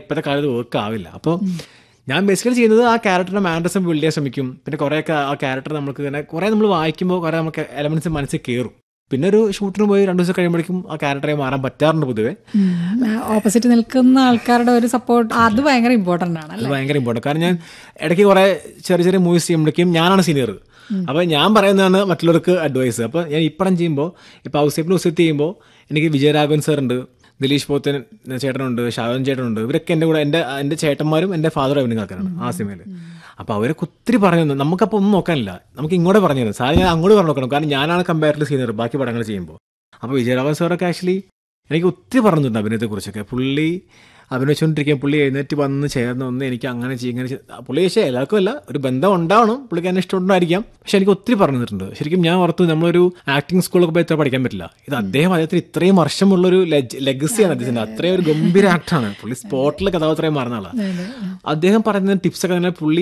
ഇപ്പോഴത്തെ കാലത്ത് വർക്ക് ആവില്ല അപ്പോൾ ഞാൻ ബേസിക്കലി ചെയ്യുന്നത് ആ ക്യാരക്ടറിന്റെ മാൻഡസം ബിൽഡ് ചെയ്യാൻ ശ്രമിക്കും പിന്നെ കുറേയൊക്കെ ആ ക്യാരക്ടർ നമുക്ക് ഇങ്ങനെ കുറേ നമ്മൾ വായിക്കുമ്പോൾ കുറേ നമുക്ക് എലമെന്റ്സ് മനസ്സിൽ കയറും പിന്നെ ഒരു ഷൂട്ടിന് പോയി രണ്ടു ദിവസം കഴിയുമ്പോഴേക്കും ആ ക്യാരക്ടറെ മാറാൻ പറ്റാറുണ്ട് പൊതുവേ ഓപ്പോസിറ്റ് നിൽക്കുന്ന ആൾക്കാരുടെ ഒരു സപ്പോർട്ട് അത് ഭയങ്കര ഇമ്പോർട്ടന്റ് ആണ് അത് ഭയങ്കര ഇമ്പോർട്ടൻ്റ് കാരണം ഞാൻ ഇടയ്ക്ക് കുറേ ചെറിയ ചെറിയ മൂവീസ് ചെയ്യുമ്പോഴേക്കും ഞാനാണ് സീനിയർ അപ്പോൾ ഞാൻ പറയുന്നതാണ് മറ്റുള്ളവർക്ക് അഡ്വൈസ് അപ്പോൾ ഞാൻ ഈ പടം ചെയ്യുമ്പോൾ ഇപ്പോൾ ഔസേപ്പിന് ഉസത്ത് ചെയ്യുമ്പോൾ എനിക്ക് വിജയരാഘവൻ സാർ ഉണ്ട് ദിലീഷ് പോത്തൻ ചേട്ടനുണ്ട് ഷാവൻ ചേട്ടനുണ്ട് ഇവരൊക്കെ എൻ്റെ കൂടെ എൻ്റെ എൻ്റെ ചേട്ടന്മാരും എൻ്റെ ഫാദറും അഭിനയം ആൾക്കാരാണ് ആ സിനിമയിൽ അപ്പോൾ അവരൊക്കെ ഒത്തിരി പറഞ്ഞു തന്നു നമുക്കപ്പോൾ ഒന്നും നോക്കാനില്ല നമുക്ക് ഇങ്ങോട്ട് പറഞ്ഞു തരും സാറ് ഞാൻ അങ്ങോട്ട് പറഞ്ഞു നോക്കണം കാരണം ഞാനാണ് കമ്പാരിറ്റീവ് സീനിയർ ബാക്കി പടങ്ങൾ ചെയ്യുമ്പോൾ അപ്പോൾ വിജയരാഘവൻ സാറൊക്കെ ആക്ച്വലി എനിക്ക് ഒത്തിരി പറഞ്ഞിട്ടുണ്ട് അഭിനയത്തെക്കുറിച്ചൊക്കെ പുള്ളി അഭിനയിച്ചുകൊണ്ടിരിക്കുക പുള്ളി എഴുന്നേറ്റ് വന്ന് ചേർന്ന് ഒന്ന് എനിക്ക് അങ്ങനെ ചെയ്യും ഇങ്ങനെ ചെയ്യും. പുള്ളി പക്ഷേ എല്ലാവർക്കും അല്ല ഒരു ബന്ധം ഉണ്ടാവണം പുള്ളിക്ക് എന്നെ ഇഷ്ടമുണ്ടായിരിക്കാം പക്ഷെ എനിക്ക് ഒത്തിരി പറഞ്ഞു തന്നിട്ടുണ്ട് ശരിക്കും ഞാൻ ഓർത്തു നമ്മളൊരു ആക്ടിംഗ് സ്കൂളൊക്കെ പോയി ഇത്ര പഠിക്കാൻ പറ്റില്ല ഇത് അദ്ദേഹം അദ്ദേഹത്തിന് ഇത്രയും വർഷമുള്ളൊരു ലെഗസിയാണ് അദ്ദേഹത്തിന്റെ അത്രയും ഒരു ഗംഭീര ആക്ടാണ് പുള്ളി സ്പോട്ടിൽ കഥാപാത്രമായി മാറുന്ന ആളാണ് അദ്ദേഹം പറയുന്ന ടിപ്സൊക്കെ തന്നെ പുള്ളി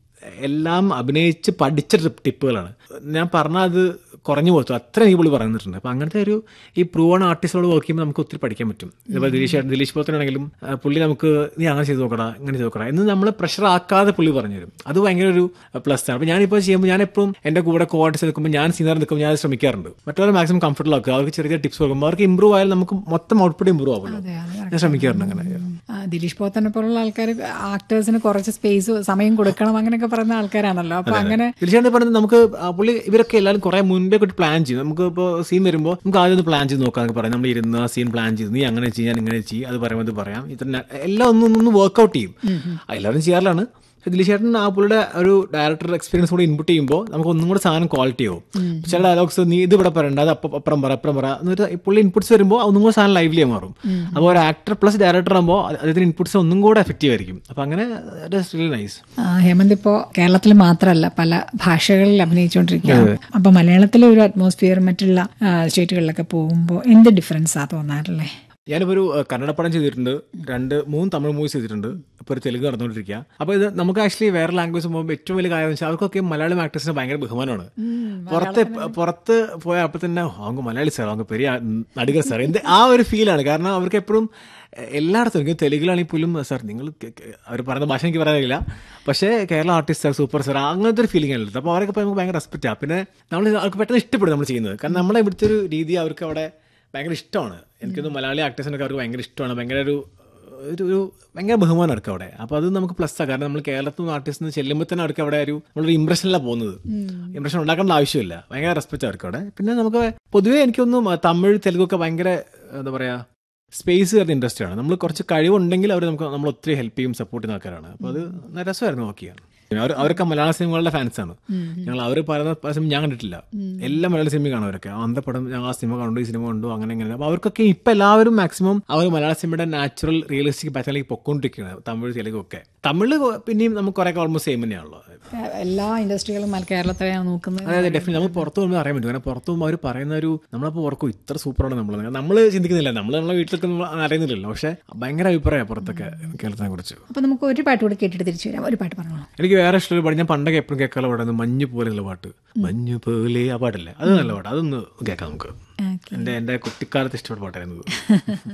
എല്ലാം അഭിനയിച്ച് പഠിച്ച ടിപ്പ് ടിപ്പുകളാണ് ഞാൻ പറഞ്ഞാൽ അത് കുറഞ്ഞു പോത്തു അത്ര എനിക്ക് പുള്ളി പറഞ്ഞിട്ടുണ്ട് അപ്പം അങ്ങനത്തെ ഒരു ഈ പ്രൂവൺ ആർട്ടിസ്റ്റോട് വർക്ക് ചെയ്യുമ്പോൾ നമുക്ക് ഒത്തിരി പഠിക്കാൻ പറ്റും ഇതുപോലെ ദിലീഷ് ദിലീഷ് പോത്തനാണെങ്കിലും ആ, പുള്ളി നമുക്ക് നീ അങ്ങനെ ചെയ്ത് നോക്കടാ ഇങ്ങനെ ചെയ്ത് നോക്കടാ എന്ന് നമ്മൾ പ്രഷർ ആക്കാതെ പുള്ളി പറഞ്ഞു തരും അത് ഭയങ്കര ഒരു പ്ലസ് ആണ് അപ്പം ഞാനിപ്പോൾ ചെയ്യുമ്പോൾ ഞാൻ എപ്പോഴും എൻ്റെ കൂടെ കോ ആർട്ടിസ്റ്റ് നിൽക്കുമ്പോൾ ഞാൻ സീനിയർ നിൽക്കുമ്പോൾ ഞാൻ അത് ശ്രമിക്കാറുണ്ട് മറ്റവരെ മാക്സിമം കംഫർട്ടബിൾ ആക്കുക അവർക്ക് ചെറിയ ടിപ്സ് കൊടുക്കുമ്പോൾ അവർക്ക് ഇമ്പ്രൂവ് ആയാലും നമുക്ക് മൊത്തം ഔട്ട്പുട്ട് ഇമ്പ്രൂവ് ആവുമല്ലോ ഞാൻ ശ്രമിക്കാറുണ്ട് അങ്ങനെ ആ, ദിലീഷ് പോത്തനെ പോലുള്ള ആൾക്കാർ ആക്ടേഴ്സിന് കുറച്ച് സ്പേസ് സമയം കൊടുക്കണം അങ്ങനെയൊക്കെ പറയുന്ന ആൾക്കാരാണല്ലോ അപ്പൊ അങ്ങനെ തീർച്ചയായിട്ടും പറഞ്ഞത് നമുക്ക് ആ പുള്ളി ഇവരൊക്കെ എല്ലാവരും കുറെ മുൻപേ ഒക്കെ പ്ലാൻ ചെയ്യും നമുക്ക് ഇപ്പോൾ സീൻ വരുമ്പോൾ നമുക്ക് ആദ്യം ഒന്ന് പ്ലാൻ ചെയ്ത് നോക്കാന്നൊക്കെ പറയാം നമ്മൾ ഇരുന്ന് ആ സീൻ പ്ലാൻ ചെയ്ത് നീ അങ്ങനെ ചെയ്യാൻ ഇങ്ങനെ ചെയ്യും അത് പറയുമ്പോൾ ഇത് പറയാം ഇത്ര ന- എല്ലാം ഒന്ന് ഒന്ന് വർക്ക്ഔട്ട് ചെയ്യും എല്ലാവരും ചെയ്യാറിലാണ് പക്ഷെ ദിലീഷ് ചേട്ടൻ ആ പുള്ളിയുടെ ഒരു ഡയറക്ടർ എക്സ്പീരിയൻസ് കൂടി ഇൻപുട്ട് ചെയ്യുമ്പോൾ നമുക്ക് ഒന്നും കൂടെ സാധനം ക്വാളിറ്റി ആവും ചില ഡയലോഗ്സ് നീ ഇത് ഇവിടെ പറയണ്ട അത് അപ്പം അപ്പുറം പറ അപ്പുറം പറ എന്നിട്ട് ഈ പുള്ളി ഇൻപുട്സ് വരുമ്പോൾ ഒന്നും കൂടെ സാധനം ലൈവ്ലി മാറും അപ്പോൾ ഒരു ആക്ടർ പ്ലസ് ഡയറക്ടർ ആകുമ്പോൾ അദ്ദേഹത്തിന് ഇൻപുട്സ് ഒന്നും കൂടെ എഫക്റ്റീവ് ആയിരിക്കും അപ്പം അങ്ങനെ റിയലി നൈസ് ആ, ഹേമന്ത് ഇപ്പോ കേരളത്തിൽ മാത്രമല്ല പല ഭാഷകളിൽ അഭിനയിച്ചുകൊണ്ടിരിക്കുകയാണ് അപ്പൊ മലയാളത്തിലെ ഒരു അറ്റ്മോസ്ഫിയർ മറ്റുള്ള ആ, സ്റ്റേറ്റുകളിലൊക്കെ പോകുമ്പോൾ എന്ത് ഡിഫറൻസാ തോന്നാറില്ലേ ഞാനിപ്പോൾ ഒരു അഹ്, കന്നഡ പടം ചെയ്തിട്ടുണ്ട് രണ്ട് മൂന്ന് തമിഴ് മൂവീസ് ചെയ്തിട്ടുണ്ട് ഇപ്പോൾ ഒരു തെലുങ്ക് നടന്നുകൊണ്ടിരിക്കുക അപ്പോൾ ഇത് നമുക്ക് ആക്ച്വലി വേറെ ലാംഗ്വേജ് പോകുമ്പോൾ ഏറ്റവും വലിയ കാര്യം വെച്ചാൽ അവർക്കൊക്കെ മലയാളം ആക്ടേഴ്സിന് ഭയങ്കര ബഹുമാനമാണ് പുറത്ത് പുറത്ത് പോയ അപ്പോൾ തന്നെ "ഓ, அவங்க മലയാളി സാർ அவங்க പെരിയ നടികർ സാർ എന്ത് ആ ഒരു ഫീലാണ് കാരണം അവർക്ക് എപ്പോഴും എ- എല്ലായിടത്തും എനിക്ക് തെലുങ്കിലാണെങ്കിൽ പോലും സാർ നിങ്ങൾ അവർ പറയുന്ന ഭാഷ എനിക്ക് പറയാനില്ല പക്ഷേ Kerala artist sir super sir അങ്ങനത്തെ ഒരു ഫീലിംഗ് ആണ് അപ്പോൾ അവരൊക്കെ ഇപ്പോൾ നമുക്ക് ഭയങ്കര റെസ്പെക്റ്റാണ് പിന്നെ നമ്മൾ അവർക്ക് പെട്ടെന്ന് ഇഷ്ടപ്പെടും നമ്മൾ ചെയ്യുന്നത് കാരണം നമ്മളെ ഇവിടുത്തെ ഒരു രീതി അവർക്ക് അവിടെ ഭയങ്കര ഇഷ്ടമാണ് എനിക്കൊന്ന് മലയാളി ആക്ടേഴ്സിനൊക്കെ അവർക്ക് ഭയങ്കര ഇഷ്ടമാണ് ഭയങ്കര ഒരു ഒരു ഒരു ഭയങ്കര ബഹുമാനം അവർക്ക് അവിടെ അപ്പോൾ അത് നമുക്ക് പ്ലസ് ആണ് കാരണം നമ്മൾ കേരളത്തിൽ നിന്ന് ആർട്ടിസ്റ്റ് ചെല്ലുമ്പോൾ തന്നെ അവർക്ക് അവിടെ ഒരു നമ്മളൊരു ഇമ്പ്രഷനിലാണ് പോകുന്നത് ഇമ്പ്രഷൻ ഉണ്ടാക്കേണ്ട ആവശ്യമില്ല ഭയങ്കര റെസ്പെക്റ്റ് അവർക്ക് അവിടെ പിന്നെ നമുക്ക് പൊതുവേ എനിക്കൊന്നും തമിഴ് തെലുങ്കൊക്കെ ഭയങ്കര എന്താ പറയുക സ്പേസ് കയറുന്ന ഇൻഡസ്ട്രിയാണ് നമ്മൾ കുറച്ച് കഴിവുണ്ടെങ്കിൽ അവർ നമുക്ക് നമ്മൾ ഒത്തിരി ഹെൽപ്പ് ചെയ്യും സപ്പോർട്ട് ചെയ്യുന്ന ആൾക്കാരാണ് അപ്പോൾ അത് നല്ല രസമായിരുന്നു നോക്കി ചെയ്യാൻ അവർ അവരൊക്കെ മലയാള സിനിമകളുടെ ഫാൻസാണ് ഞങ്ങൾ അവർ പറയുന്ന പല സിനിമ ഞാൻ കണ്ടിട്ടില്ല എല്ലാ മലയാള സിനിമ കാണും അവരൊക്കെ അന്ത പടം ഞങ്ങൾ ആ സിനിമ കണ്ടു ഈ സിനിമ കണ്ടു അങ്ങനെ ഇങ്ങനെ അപ്പോൾ അവർക്കൊക്കെ ഇപ്പം എല്ലാവരും മാക്സിമം അവർ മലയാള സിനിമയുടെ നാച്ചുറൽ റിയലിസ്റ്റിക് പാറ്റേണിലേക്ക് പൊക്കോണ്ടിരിക്കുകയാണ് തമിഴ് തെലുങ്കൊക്കെ തമിഴ് പിന്നെയും നമുക്ക് കുറേ ഓൾമോസ്റ്റ് സെയിം തന്നെയാണല്ലോ എല്ലാ ഇൻഡസ്ട്രികളും മല- കേരളത്തിലെയാണ് നോക്കുന്നത് അതെ അതെ ഡെഫിനറ്റ് നമ്മൾ പുറത്ത് പോകുമ്പോൾ അറിയാൻ പറ്റും കാരണം പുറത്ത് പോകുമ്പോൾ അവർ പറയുന്ന ഒരു നമ്മളപ്പോൾ ഓർക്കും ഇത്ര സൂപ്പറാണ് നമ്മൾ നമ്മൾ ചിന്തിക്കുന്നില്ല നമ്മൾ നമ്മളെ വീട്ടിലൊക്കെ നമ്മൾ അറിയുന്നില്ലല്ലോ പക്ഷേ ഭയങ്കര അഭിപ്രായമാണ് പുറത്തൊക്കെ കേരളത്തിനെ കുറിച്ച് അപ്പൊ നമുക്ക് ഒരു പാട്ട് കൂടി കേട്ടിട്ട് തിരിച്ചു വരാം ഒരു പാട്ട് പറഞ്ഞോളൂ എനിക്ക് വേറെ ഇഷ്ടമുള്ള പാട്ട് ഞാൻ പണ്ടൊക്കെ എപ്പോഴും കേൾക്കാനുള്ള പാട്ടാണ് മഞ്ഞ് പോലെയുള്ള പാട്ട് മഞ്ഞ് പോലെ ആ പാട്ടല്ലേ അത് നല്ല പാട്ട് അതൊന്ന് കേൾക്കാം നമുക്ക് ഓക്കെ എൻ്റെ എൻ്റെ കുട്ടിക്കാലത്ത് ഇഷ്ടപ്പെട്ട പാട്ടായിരുന്നു ഇത്.